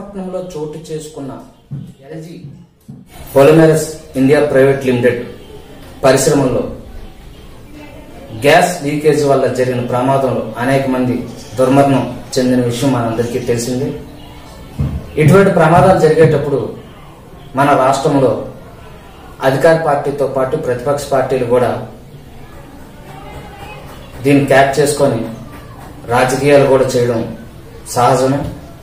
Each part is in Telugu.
విశాఖపట్నంలో చోటు చేసుకున్న LG Polymers India private limited పరిశ్రమల్లో గ్యాస్ లీకేజ్ వల్ల జరిగిన ప్రమాదంలో అనేక మంది దుర్మరణం చెందిన విషయం మనందరికీ తెలిసిందే ఇటువంటి ప్రమాదాలు జరిగేటప్పుడు మన రాష్ట్రంలో అధికార పార్టీతో పాటు ప్రతిపక్ష పార్టీలు కూడా దీన్ని క్యాప్ చేసుకొని రాజకీయాలు కూడా చేయడం సహజమే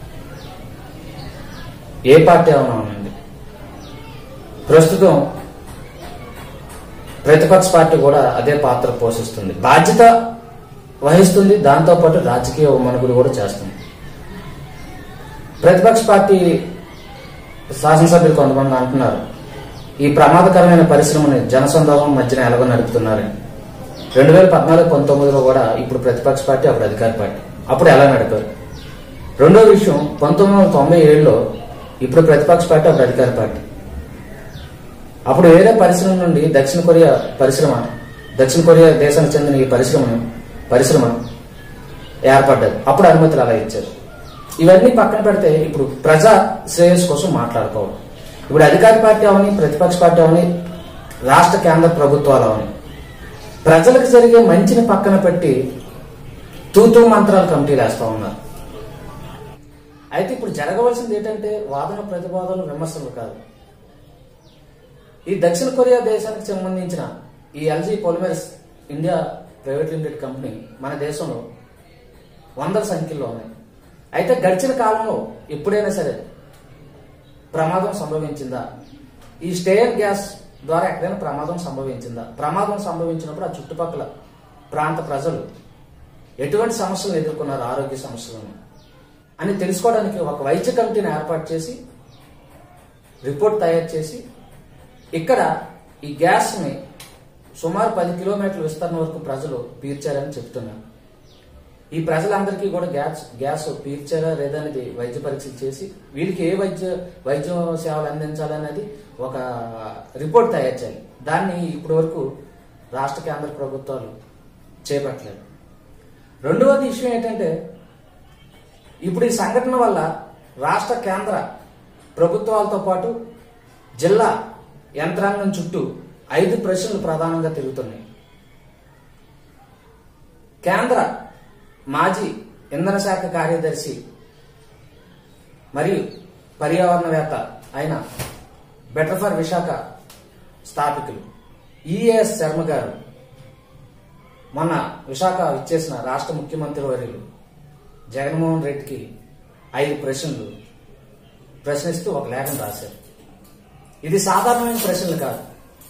ఏ పార్టీ అవునా ఉండండి ప్రస్తుతం ప్రతిపక్ష పార్టీ కూడా అదే పాత్ర పోషిస్తుంది బాధ్యత వహిస్తుంది దాంతోపాటు రాజకీయ మనుగుడు కూడా చేస్తుంది ప్రతిపక్ష పార్టీ శాసనసభ్యులు కొంతమంది అంటున్నారు ఈ ప్రమాదకరమైన పరిశ్రమని జనసందోహం మధ్యన ఎలాగో నడుపుతున్నారని రెండు వేల పద్నాలుగు పంతొమ్మిదిలో కూడా ఇప్పుడు ప్రతిపక్ష పార్టీ అప్పుడు అధికార పార్టీ అప్పుడు ఎలా నడిపారు రెండో విషయం పంతొమ్మిది వందల తొంభై ఏడులో ఇప్పుడు ప్రతిపక్ష పార్టీ అప్పుడు అధికార పార్టీ అప్పుడు వేరే పరిశ్రమ నుండి దక్షిణ కొరియా పరిశ్రమ దక్షిణ కొరియా దేశానికి చెందిన ఈ పరిశ్రమను పరిశ్రమ ఏర్పడ్డది అప్పుడు అనుమతులు అలా ఇచ్చారు ఇవన్నీ పక్కన పెడితే ఇప్పుడు ప్రజా శ్రేయస్ కోసం మాట్లాడుకోవాలి ఇప్పుడు అధికార పార్టీ అవని ప్రతిపక్ష పార్టీ అవని రాష్ట్ర కేంద్ర ప్రభుత్వాలు అవని ప్రజలకు జరిగే మంచిని పక్కన పెట్టి తూతూ మంత్రాలు కమిటీలు వేస్తా ఉన్నారు అయితే ఇప్పుడు జరగవలసింది ఏంటంటే వాదన ప్రతిపాదనలు విమర్శలు కాదు ఈ దక్షిణ కొరియా దేశానికి సంబంధించిన ఈ LG Polymers India private limited company మన దేశంలో వందల సంఖ్యలో ఉన్నాయి అయితే గడిచిన కాలంలో ఎప్పుడైనా సరే ప్రమాదం సంభవించిందా ఈ స్టేయర్ గ్యాస్ ద్వారా ఎక్కడైనా ప్రమాదం సంభవించిందా ప్రమాదం సంభవించినప్పుడు ఆ చుట్టుపక్కల ప్రాంత ప్రజలు ఎటువంటి సమస్యలు ఎదుర్కొన్నారు ఆరోగ్య సమస్యలను అని తెలుసుకోవడానికి ఒక వైద్య కమిటీని ఏర్పాటు చేసి రిపోర్ట్ తయారు చేసి ఇక్కడ ఈ గ్యాస్ని సుమారు పది కిలోమీటర్ల విస్తరణ వరకు ప్రజలు పీల్చారని చెప్తున్నారు ఈ ప్రజలందరికీ కూడా గ్యాస్ గ్యాస్ పీల్చారా లేదా అనేది వైద్య పరీక్షలు చేసి వీళ్ళకి ఏ వైద్య వైద్య సేవలు అందించాలనేది ఒక రిపోర్ట్ తయారు చేయాలి దాన్ని ఇప్పటి వరకు రాష్ట్ర కేంద్ర ప్రభుత్వాలు చేపట్టలేదు రెండవది విషయం ఏంటంటే ఇప్పుడు ఈ సంఘటన వల్ల రాష్ట్ర కేంద్ర ప్రభుత్వాలతో పాటు జిల్లా యంత్రాంగం చుట్టూ ఐదు ప్రశ్నలు ప్రధానంగా తిరుగుతున్నాయి కేంద్ర మాజీ ఇంధన శాఖ కార్యదర్శి మరియు పర్యావరణవేత్త అయిన బెటర్ ఫర్ విశాఖ స్థాపికులు ఈఎస్ శర్మ గారు మొన్న విశాఖ ఇచ్చేసిన రాష్ట్ర ముఖ్యమంత్రి వర్యులు జగన్మోహన్ రెడ్డికి ఐదు ప్రశ్నలు ప్రశ్నిస్తూ ఒక లేఖను రాశారు ఇది సాధారణమైన ప్రశ్నలు కాదు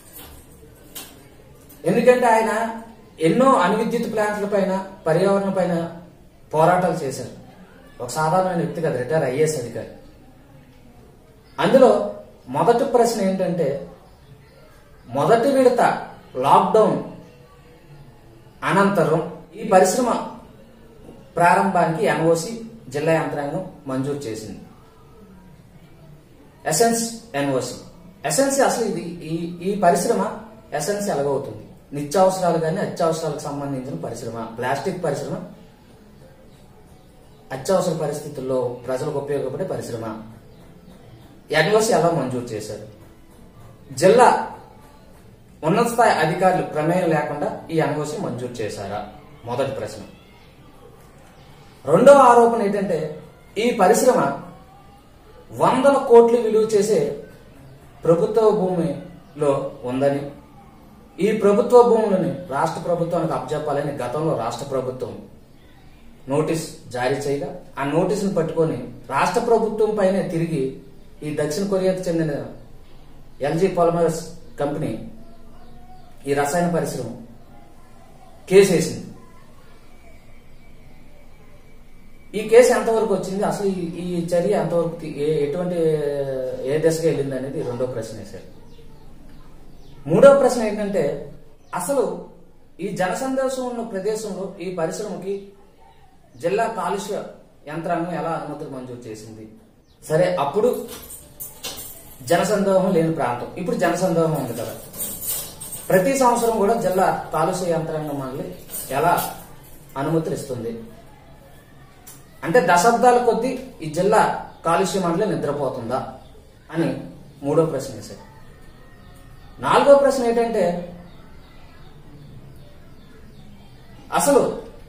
ఎందుకంటే ఆయన ఎన్నో అణువిద్యుత్ ప్లాంట్ల పైన పర్యావరణం పైన పోరాటాలు చేశారు ఒక సాధారణమైన వ్యక్తి కాదు రిటైర్ ఐఏఎస్ అధికారి అందులో మొదటి ప్రశ్న ఏంటంటే మొదటి విడత లాక్డౌన్ అనంతరం ఈ పరిశ్రమ ప్రారంభానికి ఎన్ఓసి జిల్లా యంత్రాంగం మంజూరు చేసింది ఎసెన్స్ ఎన్ఓసి ఎసెన్స్ అసలు ఇది ఈ ఈ పరిశ్రమ ఎసెన్స్ ఎలాగవుతుంది నిత్యావసరాలు కానీ అత్యవసరాలకు సంబంధించిన పరిశ్రమ ప్లాస్టిక్ పరిశ్రమ అత్యవసర పరిస్థితుల్లో ప్రజలకు ఉపయోగపడే పరిశ్రమ ఎన్ఓసి ఎలా మంజూరు చేశారు జిల్లా ఉన్నత స్థాయి అధికారులు ప్రమేయం లేకుండా ఈ ఎన్ఓసి మంజూరు చేశారా మొదటి ప్రశ్న రెండవ ఆరోపణ ఏంటంటే ఈ పరిశ్రమ వందల కోట్లు విలువ చేసే ప్రభుత్వ భూమిలో ఉందని ఈ ప్రభుత్వ భూములని రాష్ట్ర ప్రభుత్వానికి అప్పచెప్పాలని గతంలో రాష్ట్ర ప్రభుత్వం నోటీస్ జారీ చేయగా ఆ నోటీసును పట్టుకొని రాష్ట్ర ప్రభుత్వం పైనే తిరిగి ఈ దక్షిణ కొరియాకు చెందిన ఎల్జీ పాలిమర్స్ కంపెనీ ఈ రసాయన పరిశ్రమ కేసు వేసింది ఈ కేసు ఎంతవరకు వచ్చింది అసలు ఈ- ఈ చర్య ఎంతవరకు తీ- ఏ ఎటువంటి ఏ దశగా వెళ్ళింది అనేది రెండో ప్రశ్న వేశారు మూడో ప్రశ్న ఏంటంటే అసలు ఈ జనసందేశం ఉన్న ప్రదేశంలో ఈ పరిశ్రమకి జిల్లా కాలుష్య యంత్రాంగం ఎలా అనుమతులు మంజూరు చేసింది సరే అప్పుడు జనసందోహం లేని ప్రాంతం ఇప్పుడు జనసందోహం ఉంది కదా ప్రతి సంవత్సరం కూడా జిల్లా కాలుష్య యంత్రాంగం మనల్ని ఎలా అనుమతులు ఇస్తుంది అంటే దశాబ్దాల కొద్దీ ఈ జిల్లా కాలుష్య మండలి నిద్రపోతుందా అని మూడో ప్రశ్న వేశారు నాలుగో ప్రశ్న ఏంటంటే అసలు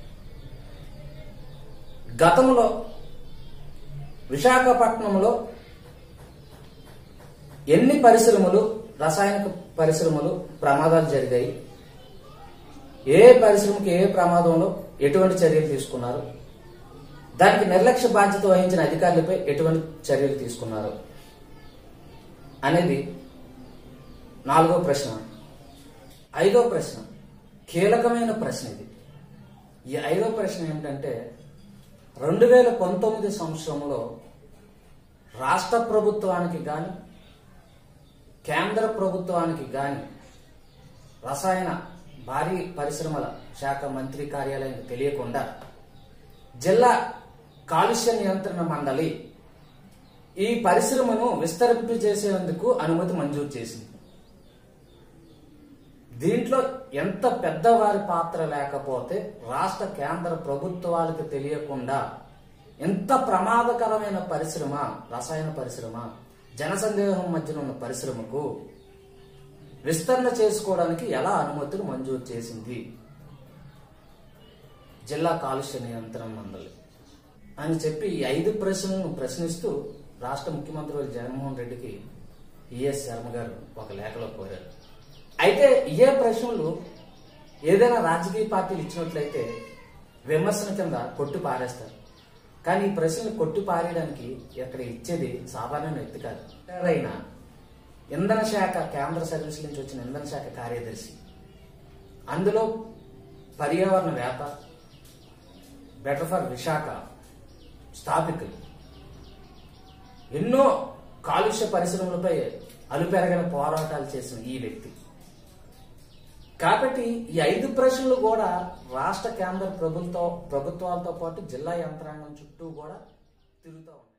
గతంలో విశాఖపట్నంలో ఎన్ని పరిశ్రమలు రసాయనిక పరిశ్రమలు ప్రమాదాలు జరిగాయి ఏ పరిశ్రమకి ఏ ప్రమాదంలో ఎటువంటి చర్యలు తీసుకున్నారు దానికి నిర్లక్ష్య బాధ్యత వహించిన అధికారులపై ఎటువంటి చర్యలు తీసుకున్నారు అనేది నాలుగో ప్రశ్న ఐదో ప్రశ్న కీలకమైన ప్రశ్న ఇది ఈ ఐదో ప్రశ్న ఏమిటంటే రెండు వేల పంతొమ్మిది సంవత్సరంలో రాష్ట్ర ప్రభుత్వానికి కానీ కేంద్ర ప్రభుత్వానికి కానీ రసాయన భారీ పరిశ్రమల శాఖ మంత్రి కార్యాలయానికి తెలియకుండా జిల్లా కాలుష్య నియంత్రణ మండలి ఈ పరిశ్రమను విస్తరింపు చేసేందుకు అనుమతి మంజూరు చేసింది దీంట్లో ఎంత పెద్దవారి పాత్ర లేకపోతే రాష్ట్ర కేంద్ర ప్రభుత్వాలకు తెలియకుండా ఎంత ప్రమాదకరమైన పరిశ్రమ రసాయన పరిశ్రమ జనసందేహం మధ్యన ఉన్న పరిశ్రమకు విస్తరణ చేసుకోవడానికి ఎలా అనుమతులు మంజూరు చేసింది జిల్లా కాలుష్య నియంత్రణ మండలి అని చెప్పి ఈ ఐదు ప్రశ్నలను ప్రశ్నిస్తూ రాష్ట్ర ముఖ్యమంత్రి వారి జగన్మోహన్ రెడ్డికి ఈఎస్ శర్మ గారు ఒక లేఖలో కోరారు అయితే ఇయే ప్రశ్నలు ఏదైనా రాజకీయ పార్టీలు ఇచ్చినట్లయితే విమర్శన కింద కొట్టి పారేస్తారు కానీ ఈ ప్రశ్నలు కొట్టి పారేయడానికి ఇక్కడ ఇచ్చేది సాధారణ వ్యక్తి కాదు ఎవరైనా ఇంధన శాఖ కేంద్ర సర్వీస్ నుంచి వచ్చిన ఇంధన శాఖ కార్యదర్శి అందులో పర్యావరణ వేత్త బెటర్ ఫర్ విశాఖ స్థాపికులు ఎన్నో కాలుష్య పరిశ్రమలపై అలుపెరగని పోరాటాలు చేసిన ఈ వ్యక్తి కాబట్టి ఈ ఐదు ప్రశ్నలు కూడా రాష్ట్ర కేంద్ర ప్రభుత్వ ప్రభుత్వాలతో పాటు జిల్లా యంత్రాంగం చుట్టూ కూడా తిరుగుతూ ఉన్నాయి